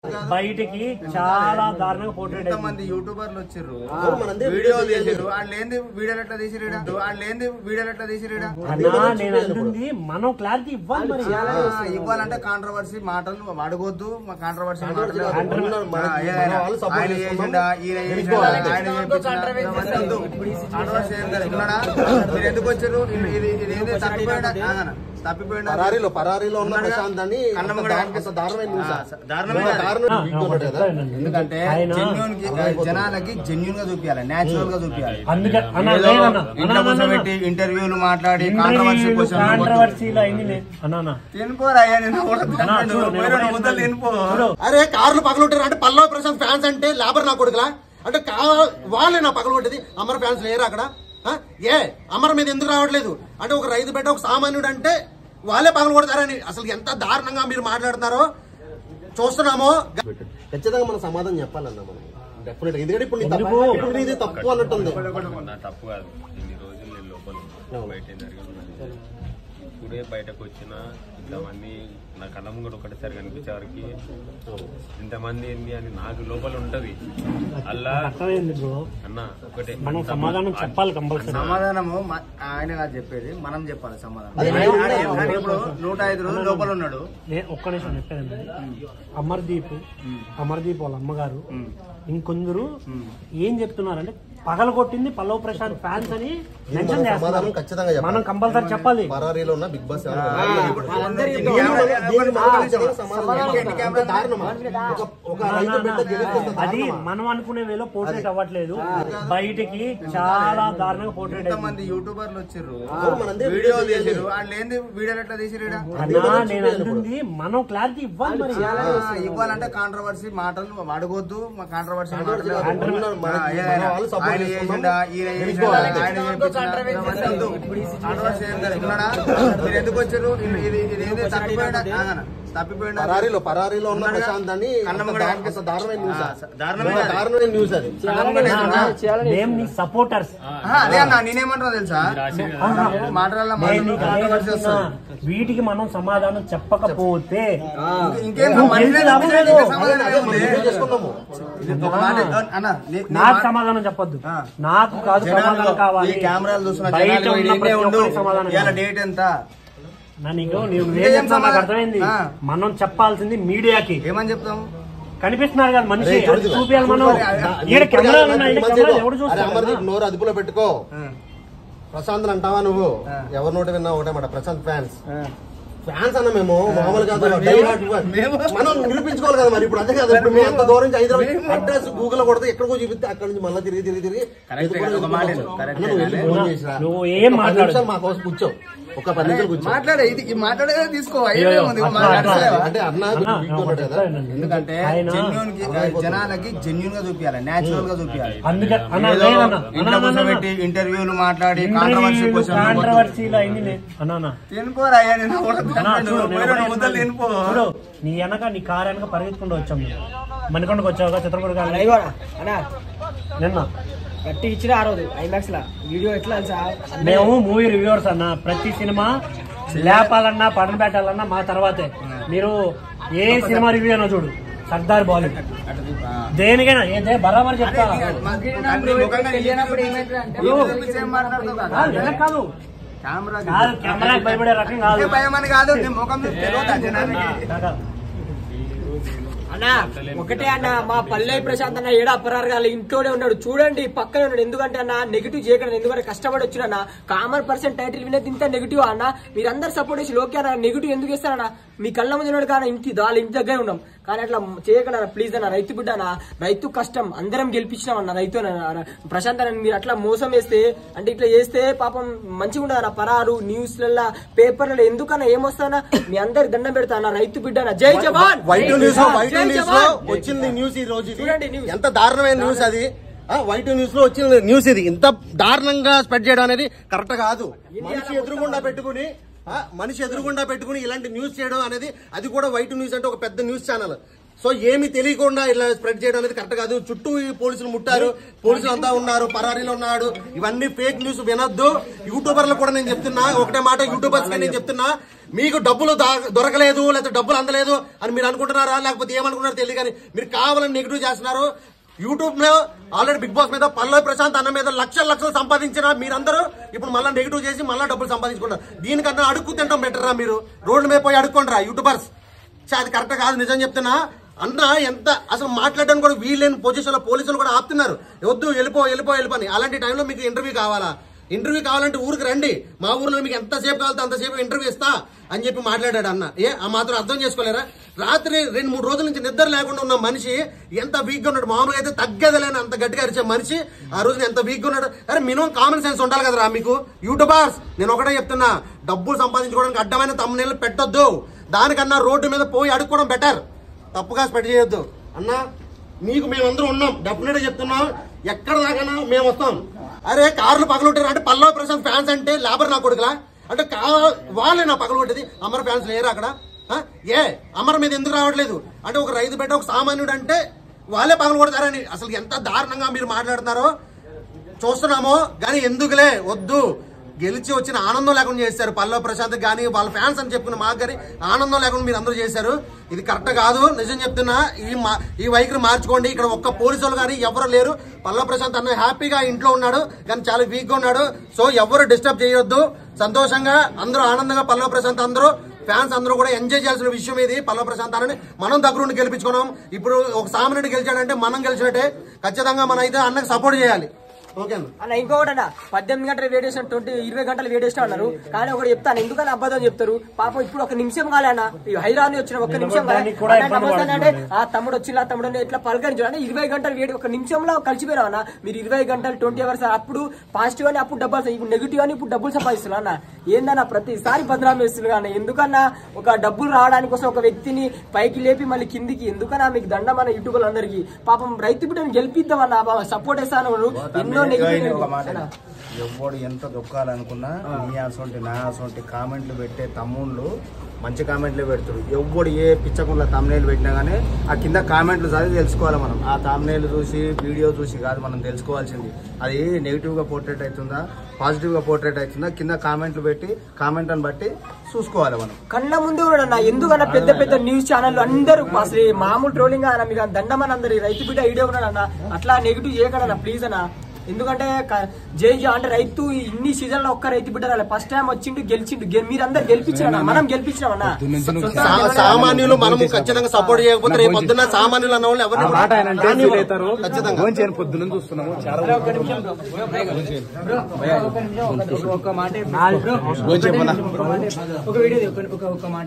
బయటికి చాలా దారుణంగా పోర్ట్రేట్ ఎంతమంది యూట్యూబర్లు వచ్చిర్రు మనందరం వీడియోలు తీసిర్రు వాళ్ళు ఏంది వీడియోలు ఎట్లా తీసిరీడా వాళ్ళు ఏంది వీడియోలు ఎట్లా తీసిరీడా అన్నా నేను అంటుంది మనం క్లారిటీ ఇవ్వాలి మరి ఆ, ఇవ్వాలంటే కాంట్రవర్సీ మాటలు అడగొద్దు మా కాంట్రవర్సీ మాటలు మన- మన- ఆ, ఏదైనా. మన వాళ్ళు support ఆయన చేసుకున్నాం. చేసిండా ఈయన చేసిండా ఆయన చేపించిండా? వద్దు. కాంట్రవర్సీ ఏం లేదు. ఉన్నాడా? మీరు ఎందుకు వచ్చారు ఇది ఇది- ఇది ఏంది తప్పిపోయినా కాదన్న. తప్పిపోయినా పరారీలో పరారీలో ఉన్న ఉన్నాడుగా? ప్రశాంత్ అని కన్నం ఒక కూడా దా- కనిపిస్తుంది. ఒక దారుణమైన న్యూస్ ఆ, ఆ. దారుణమైన ఒక దారుణమైన వీడియో ఉన్నాడు కదా. ఎందుకంటే ఆయన- జెన్యున్ కి జనాలకి జెన్యున్ గా చూపించాలి నేచురల్ గా చూపించాలి అందుకే అన్న ఏదో లేదన్న ఇంట్లో కూర్చోబెట్టి ఇంటర్వ్యూలు మాట్లాడి కాంట్రవర్సీ క్వశ్చన్ కాంట్రవర్సీలో అయింది లేదు అన్నా అన్న. తినిపోరా అయ్యా నేను కూడా అన్నా, చూడు, నేను పోయి రెండు ఒకటే ముద్దలు తినిపో చూడు అరే కార్లు పగలొట్టారు అంటే పల్లవ ప్రశాంత్ ఫ్యాన్స్ అంటే లేబర్ నా కొడుకులా అంటే కా- వాళ్ళే నా పగలగొట్టేది అమర ఫ్యాన్స్ లేరు అక్కడ ఆ? ఏ అమర మీద ఎందుకు రావట్లేదు అంటే ఒక రైతు బిడ్డ ఒక సామాన్యుడు అంటే వాళ్ళే పగలు కొడతారని అసలు ఎంత దారుణంగా మీరు మాట్లాడుతున్నారో చూస్తున్నామో ఖచ్చితంగా మనం సమాధానం చెప్పాలన్నా మనం డెఫినెట్ ఎందుకంటే ఇప్పుడు నీ తప్పు- ఎందుకు? ఇప్పుడు నీది తప్పు అన్నట్టుంది నా తప్పు కాదు ఇన్ని రోజులు నేను లోపల ఉన్నా. బయట ఏం జరిగింది ఇప్పుడే బయటకు వచ్చిన ఇంతమంది నా కళ్ళ ముంగడు ఒకటేసారి కనిపించే వరకు ఇంతమంది ఏంది అని నాకు లోపల ఉంటది అల్లా అర్థమైంది బ్రో అన్న ఒకటే మనం సమాధానం చెప్పాలి కంపల్సరీ సమాధానము మ- ఆయన కాదు చెప్పేది మనం చెప్పాలి సమాధానం అది ఆయన- ఆయన- ఆయన- ఆయన ఇప్పుడు నూట ఐదు రోజులు లోపల ఉన్నాడు నే- ఒక్క నిమిషం చెప్పేదండి అమర్దీప్ అమర్దీప్ వాళ్ళ అమ్మగారు ఇంకొందరు ఏం చెప్తున్నారంటే పగల కొట్టింది పల్లవ్ ప్రశాంత్ ఫ్యాన్స్ అని మెన్షన్ మనం చేస్తున్నారు సమాధానం ఖచ్చితంగా చెప్పాలి. మనం కంపల్సరీ చెప్పాలి పరారీలో ఉన్న బిగ్ బాస్ ఎవరు? ఇప్పుడు దీన్ని దీన్ని మనం- కెమెరా- దీన్ని మనం ఒక ఖచ్చితంగా నిమిషం. సమాధానం ఎన్ని చెప్పాలి. కెమెరాలు? దారుణమా? ఒక- ఒక రైతు బిడ్డ గెలిస్తే అది దారుణమా? మనం అనుకునే వేలో పోర్ట్రేట్ అవ్వట్లేదు బయటికి చాలా దారుణంగా పోర్ట్రేట్ ఎంతమంది యూట్యూబర్లు వచ్చిర్రు మనందరం వీడియోలు తీసిర్రు వాళ్ళు ఏంది వీడియోలు ఎట్లా తీసిరీడా అన్నా నేను అంటుంది మనం క్లారిటీ ఇవ్వాలి మరి ఆ, ఇవ్వాలంటే కాంట్రవర్సీ మాటలు అడగొద్దు మా కాంట్రవర్సీ మాటలు మన- మన- ఆ, ఏదైనా. మన వాళ్ళు support ఆయన చేసుకున్నాం. చేసిండా ఈయన చేసిండా ఆయన చేపించిండా? వద్దు. కాంట్రవర్సీ ఏం లేదు. ఉన్నాడా? మీరు ఎందుకు వచ్చారు ఇది ఇది- ఇది ఏంది తప్పిపోయినా కాదన్న. తప్పిపోయినా పరారీలో పరారీలో ఉన్న ఉన్నాడుగా? ప్రశాంత్ అని కన్నం ఒక కూడా దా- కనిపిస్తుంది. ఒక దారుణమైన న్యూస్ ఆ. ఆ, దారుణమైన ఒక దారుణమైన న్యూస్ అది మేము నీ సపోర్టర్స్ ఆహా, అదే అన్న నేనేమంటున్నా తెలుసా మాటలలో నేను నీకు అదే కాంట్రవర్సీ చెప్తున్నా. వస్తుంది వీటికి మనం సమాధానం చెప్పకపోతే ఇంకేం నువ్వు మనిషినే గెలిచి లాభం తప్పితే లేదు. ఇంకా సమాధానం అదే మనం ఏముంది? ఏం చేసుకున్నాము ఒక మాట అన్న నీ- నీ నాకు మాట- సమాధానం చెప్పొద్దు ఆ. నాకు కాదు జనాలు సమాధానం కావాలి ఈ కెమెరాలు చూస్తున్న బయట జనాలు ఉన్న వీడు ప్రతి ఇన్నే ఉండు ఒక్కరికి సమాధానం ఇవాళ కావాలి. డేట్ ఎంత నా నీకు నీవు ఇంకా ఏం ఏం చెప్తావు నాకు సమాధానం? అర్థమైంది ఆ. మనం చెప్పాల్సింది మీడియాకి ఏమని చెప్తాం కనిపిస్తున్నారు కదా మనిషి అరే, చూడు అది ఇదిగో. చూపించాలి మనం చూడు, అరే, అరే, ఈడ ఇప్పుడు కెమెరాలు కాదు, ఉన్నాయి ఈడ ఈ మధ్య కెమెరాలు ఏదో, ఎవడు అరే చూస్తారు అమర్దీప్ నోరు అదుపులో పెట్టుకో ఆ. ప్రశాంత్ అంటావా నువ్వు ఆ. ఎవరి నోటి విన్నా ఒకటే మాట ప్రశాంత్ ఫ్యాన్స్ ఆ. ఫ్యాన్స్ అన్న మేము మామూలు కాదు మరి డై మేము- హార్ట్ ఫ్యాన్. మేము- మనం నిరూపించుకోవాలి కదా మరి ఇప్పుడు అంతే కదా ఇప్పుడు మేము అంత దూరం నుంచి హైదరాబాద్ అడ్రస్ గూగుల్ లో కొడితే ఎక్కడికో చూపిస్తే అక్కడ నుంచి మళ్ళీ తిరిగి తిరిగి తిరిగి కరెక్టే ఎదుర్కొని కదా, ఒక మాట ఎదుర్కొని విను, కరెక్టే అన్న, నువ్వు వెళ్ళి కానీ ఫోన్ చేసిరా. నువ్వు ఏం ఒక పది మాట్లాడదు. నిమిషాలు మా కోసం కూర్చో ఒక పది నిమిషాలు కూర్చో మాట్లాడే ఇది ఈ మాట్లాడేదే తీసుకో అయ్యో, అయ్యే ఉంది అట్లా, మాట్లాడలేవా? అంటే అన్న అన్న, వీక్ ఒకటి ఉన్నాడు కదా చెప్తానండి. ఎందుకంటే ఆయన జెన్యున్ కి జనాలకి జెన్యున్ గా చూపించాలి నేచురల్ గా చూపించాలి అందుకే అన్న ఏదో లేదన్న ఇంట్లో కూర్చోబెట్టి ఇంటర్వ్యూలు మాట్లాడి కాంట్రవర్సీ క్వశ్చన్ కాంట్రవర్సీలో అయింది లేదు అన్న అన్న. తినిపోరా అయ్యా నేను కూడా అన్న, తిన్నాను. చూడు, నేను పోయి రెండు ఒకటే ముద్దలు తినిపో చూడు నీ వెనక నీ కారు వెనక పరిగెత్తుకుంటూ వచ్చాం మేము మణికొండకు వచ్చావుగా చిత్రపూర్ గారు అయ్యోడా అన్నా నిన్న గట్టి ఇచ్చిన ఆ రోజు ఐమాక్స్ లా వీడియో ఎట్లా తెలుసా మేము మూవీ రివ్యూవర్స్ అన్న ప్రతి సినిమా లేపాలన్నా పడన పెట్టాలన్నా మా తర్వాతే మీరు ఏ సినిమా రివ్యూ అయినా చూడు సర్దార్ బాలీవుడ్ దేనికైనా ఏదే బరాబర్ చెప్తా కాదు, వెనక కాదు కెమెరా కాదు కెమెరా భయపడే రకం కాదు భయం అని కాదు నీ ముఖం చూసి తెలియదా జనానికి కాదు. అన్నా ఒకటే అన్న మా పల్లె ప్రశాంత్ అన్న ఏడా అపరారు గాలి ఇంట్లోనే ఉన్నాడు చూడండి పక్కనే ఉన్నాడు ఎందుకంటే అన్న నెగిటివ్ చేయకండి ఎందుకంటే కష్టపడి వచ్చిన కామన్ పర్సన్ టైటిల్ వినేది ఇంత నెగిటివ్ అన్న మీరందరూ సపోర్ట్ చేసి లోకే అన్న నెగిటివ్ ఎందుకు ఇస్తారన్న మీ కళ్ళ ముందు ఉన్నాడు కానీ ఇంటి దాని ఇంటి దగ్గర ఉన్నాం కానీ అట్లా చేయకుండా ప్లీజ్ అన్న రైతు బిడ్డ అన్న రైతు కష్టం అందరం గెలిపించినాం అన్న రైతు అన్న ప్రశాంత్ అన్న మీరు అట్లా మోసం వేస్తే అంటే ఇట్లా చేస్తే పాపం మంచిగా ఉండదు అన్న పరారు న్యూస్లలో పేపర్లలో ఎందుకన్నా ఏమొస్తానా మీ అందరికి దండం పెడతా అన్న రైతు బిడ్డ అన్న జై జవాన్ వైట్ న్యూస్ జై వైట్ న్యూస్ లో జవాన్. వచ్చింది న్యూస్ ఈ రోజు ఇది చూడండి న్యూస్. ఎంత దారుణమైన న్యూస్ అది ఆ, వైట్ న్యూస్ లో వచ్చిన న్యూస్ ఇది ఇంత దారుణంగా స్ప్రెడ్ చేయడం అనేది కరెక్ట్ కాదు మనిషి ఎదురుగుండా పెట్టుకుని ఆ, మనిషి ఎదురుగుండా పెట్టుకుని ఇలాంటి న్యూస్ చేయడం అనేది అది కూడా వైట్ న్యూస్ అంటే ఒక పెద్ద న్యూస్ ఛానల్ సో ఏమి తెలియకుండా ఇలా స్ప్రెడ్ చేయడం అనేది కరెక్ట్ కాదు చుట్టూ ఈ పోలీసులు ముట్టారు పోలీసులు అంతా ఉన్నారు పరారీలో ఉన్నాడు ఇవన్నీ ఫేక్ న్యూస్ వినొద్దు యూట్యూబర్లు కూడా నేను చెప్తున్నా ఒకటే మాట యూట్యూబర్స్ కి నేను చెప్తున్నా మీకు డబ్బులు దా- దొరకలేదు లేకపోతే డబ్బులు అందలేదు అని మీరు అనుకుంటున్నారా లేకపోతే ఏమనుకుంటున్నారో తెలియదు కానీ మీరు కావాలని నెగిటివ్ చేస్తున్నారు యూట్యూబ్ లో ఆల్రెడీ బిగ్ బాస్ మీద పల్లవి ప్రశాంత్ అన్న మీద లక్షల లక్షలు సంపాదించిన మీరందరూ ఇప్పుడు మళ్ళీ నెగిటివ్ చేసి మళ్ళీ డబ్బులు సంపాదించుకుంటారు దీనికన్నా అడుక్కు తింటాం బెటర్ రా మీరు రోడ్ల మీద పోయి అడుక్కోండి రా యూట్యూబర్స్ చా, అది కరెక్ట్ కాదు నిజం చెప్తున్నా అన్న ఎంత అసలు మాట్లాడడానికి కూడా వీళ్ళని పొజిషన్ లో పోలీసులు కూడా ఆపుతున్నారు వద్దు వెళ్ళిపో వెళ్ళిపో వెళ్ళిపోని అలాంటి టైంలో మీకు ఇంటర్వ్యూ కావాలా ఇంటర్వ్యూ కావాలంటే ఊరికి రండి మా ఊర్లో మీకు ఎంతసేపు కావాలంటే అంతసేపు ఇంటర్వ్యూ ఇస్తా అని చెప్పి మాట్లాడాడు అన్న ఏ ఆ మాత్రం అర్థం చేసుకోలేరా రాత్రి రెండు మూడు రోజుల నుంచి నిద్ర లేకుండా ఉన్న మనిషి ఎంత వీక్ గా ఉన్నాడు మామూలుగా అయితే తగ్గదలేని అంత గట్టిగా అరిచే మనిషి ఆ రోజు ఎంత వీక్ గా ఉన్నాడు అరే మినిమం కామన్ సెన్స్ ఉండాలి కదరా మీకు యూట్యూబర్స్ నేను ఒకటే చెప్తున్నా డబ్బులు సంపాదించుకోవడానికి అడ్డమైన తమ్ముళ్ళు పెట్టొద్దు దానికన్నా రోడ్డు మీద పోయి అడుక్కోవడం బెటర్ తప్పుగా స్పెడ్ చేయొద్దు అన్న మీకు మేమందరం ఉన్నాం డెఫినెట్ గా చెప్తున్నాం ఎక్కడ దాకా మేము వస్తాం అరే కార్లు పగలొట్టారు అంటే పల్లవి ప్రశాంత్ ఫ్యాన్స్ అంటే లేబర్ నా కొడుకులా అంటే కా వాళ్ళే నా పగలగొట్టేది అమర్ ఫ్యాన్స్ లేరు అక్కడ ఆ? ఏ అమర్ మీద ఎందుకు రావట్లేదు అంటే ఒక రైతు బిడ్డ ఒక సామాన్యుడు అంటే వాళ్ళే పగలగొడతారని అసలు ఎంత దారుణంగా మీరు మాట్లాడుతున్నారో చూస్తున్నాము కానీ ఎందుకులే వద్దు గెలిచి వచ్చిన ఆనందం లేకుండా చేశారు పల్లవ ప్రశాంత్ కానీ వాళ్ళ ఫ్యాన్స్ అని చెప్పుకున్న మాకు కానీ ఆనందం లేకుండా మీరు అందరూ చేశారు ఇది కరెక్ట్ కాదు నిజం చెప్తున్నా ఈ మా ఈ వైఖరి మార్చుకోండి ఇక్కడ ఒక్క పోలీసులు కానీ ఎవరు లేరు పల్లవ ప్రశాంత్ అన్న హ్యాపీగా ఇంట్లో ఉన్నాడు కానీ చాలా వీక్ గా ఉన్నాడు సో ఎవరు డిస్టర్బ్ చేయొద్దు సంతోషంగా అందరూ ఆనందంగా పల్లవ ప్రశాంత్ అందరూ ఫ్యాన్స్ అందరూ కూడా ఎంజాయ్ చేయాల్సిన విషయం ఇది పల్లవ ప్రశాంత్ అన్నని మనం దగ్గరుండి గెలిపించుకున్నాం ఇప్పుడు ఒక సామాన్యుడు గెలిచాడంటే మనం గెలిచినట్టే ఖచ్చితంగా మనం అయితే అన్నకి సపోర్ట్ చేయాలి ఓకే అన్న అన్న ఇంకొకటి అన్న పద్దెనిమిది గంటలు వేడి చేసిన ట్వంటీ ఇరవై గంటలు వేడి చేసిన అన్నారు కానీ ఒకటి చెప్తాను ఎందుకని అబద్ధం చెప్తారు పాపం ఇప్పుడు ఒక నిమిషం కాలే అన్న ఈ హైదరాబాద్ వచ్చిన ఒక నిమిషం కాలే దానికి కూడా అన్న ఇబ్బంది నమస్తే అంటే పడుతున్నారు. ఆ తమ్ముడు వచ్చిన ఆ తమ్ముడు ఇట్లా పలకరించాడు అంటే ఇరవై గంటలు వేడి ఒక నిమిషంలో కలిసిపోయారు అన్న మీరు ఇరవై గంటలు ట్వంటీ అవర్స్ అప్పుడు పాజిటివ్ అని అప్పుడు డబ్బులు ఇప్పుడు నెగిటివ్ అని ఇప్పుడు డబ్బులు సంపాదిస్తున్నా అన్న ఏందన్న ప్రతిసారి బదనాం వేస్తున్నారు అన్న ఎందుకన్నా ఒక డబ్బులు రావడానికి కోసం ఒక వ్యక్తిని పైకి లేపి మళ్ళీ కిందికి ఎందుకన్నా మీకు దండం అన్న యూట్యూబ్ అందరికి పాపం రైతు బిడ్డను గెలిపిద్దామన్న సపోర్ట్ చేస్తాను ఎన్నో నెగిటివ్ ఒక మాట ఎవ్వడు ఎంత దొక్కాలనుకున్నా నీ అసొంటి నా అసొంటి కామెంట్లు పెట్టే తమ్ముళ్ళు మంచి కామెంట్లే పెడతారు ఎవ్వడు ఏ పిచ్చకుండా తమ్నేలు పెట్టినా కానీ ఆ కింద కామెంట్లు చదివి తెలుసుకోవాలి మనం ఆ తమ్నేలు చూసి వీడియో చూసి కాదు మనం తెలుసుకోవాల్సింది అది నెగిటివ్ గా పోర్ట్రేట్ అవుతుందా పాజిటివ్ గా పోర్ట్రేట్ అవుతుందా కింద కామెంట్లు పెట్టి కామెంట్ అని బట్టి చూసుకోవాలి మనం కళ్ళ ముందు కూడా అన్న ఎందుకన్నా పెద్ద పెద్ద న్యూస్ ఛానల్ అందరూ అసలు ఈ మామూలు ట్రోలింగ్ అన్న మీకు దండమని అందరు ఈ రైతు బిడ్డ ఐడియా ఉన్నాడు అన్న అట్లా నెగిటివ్ చేయకడన్న ప్లీజ్ అన్న ఎందుకంటే క- జై జై అంటే రైతు ఈ ఇన్ని సీజన్ లో ఒక్క రైతు బిడ్డ రాలే ఫస్ట్ టైం వచ్చిండు గెలిచిండు గె- మీరందరూ గెలిపించారన్న మనం గెలిపించినామన్న సా- సామాన్యులు మనం ఖచ్చితంగా సపోర్ట్ చేయకపోతే రేపు పొద్దున్న సామాన్యులు అన్న వాళ్ళు ఎవరిని మాట ఆయన అంటే రానివ్వరు. ఫీల్ అవుతారు ఖచ్చితంగా ఫోన్ చేయను పొద్దున్న చూస్తున్నాము చాలా ఒక మాట ఫోన్ చెప్పనా ఒక వీడియో ఒక ఒక మాట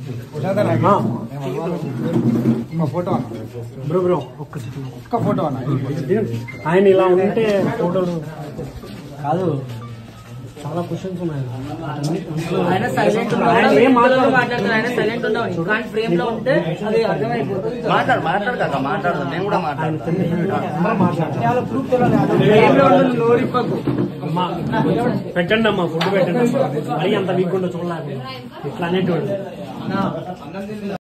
బ్రో బ్రో ఒక్క సెకండ్ ఒక్క ఫోటో అన్న ఆయన ఇలా ఉంటే ఫోటోలు కాదు చాలా క్వశ్చన్స్ ఉన్నాయి ఆయన సైలెంట్ ఆయన ఏం మాట్లాడరు. మాట్లాడుతున్నాడు ఆయన సైలెంట్ ఉండవు కానీ ఫ్రేమ్ లో ఉంటే అది అర్థమైపోతుంది మాట్లాడు మాట్లాడు కాక మాట్లాడు నేను కూడా మాట్లాడు ఫ్రేమ్ లో ఉండు నోరిప్పకు అమ్మా, పెట్టండి అమ్మా ఫుడ్ పెట్టండి అమ్మా. మరీ అంత వీక్ ఉండో చూడలేదు ఇట్లా అనేటోడు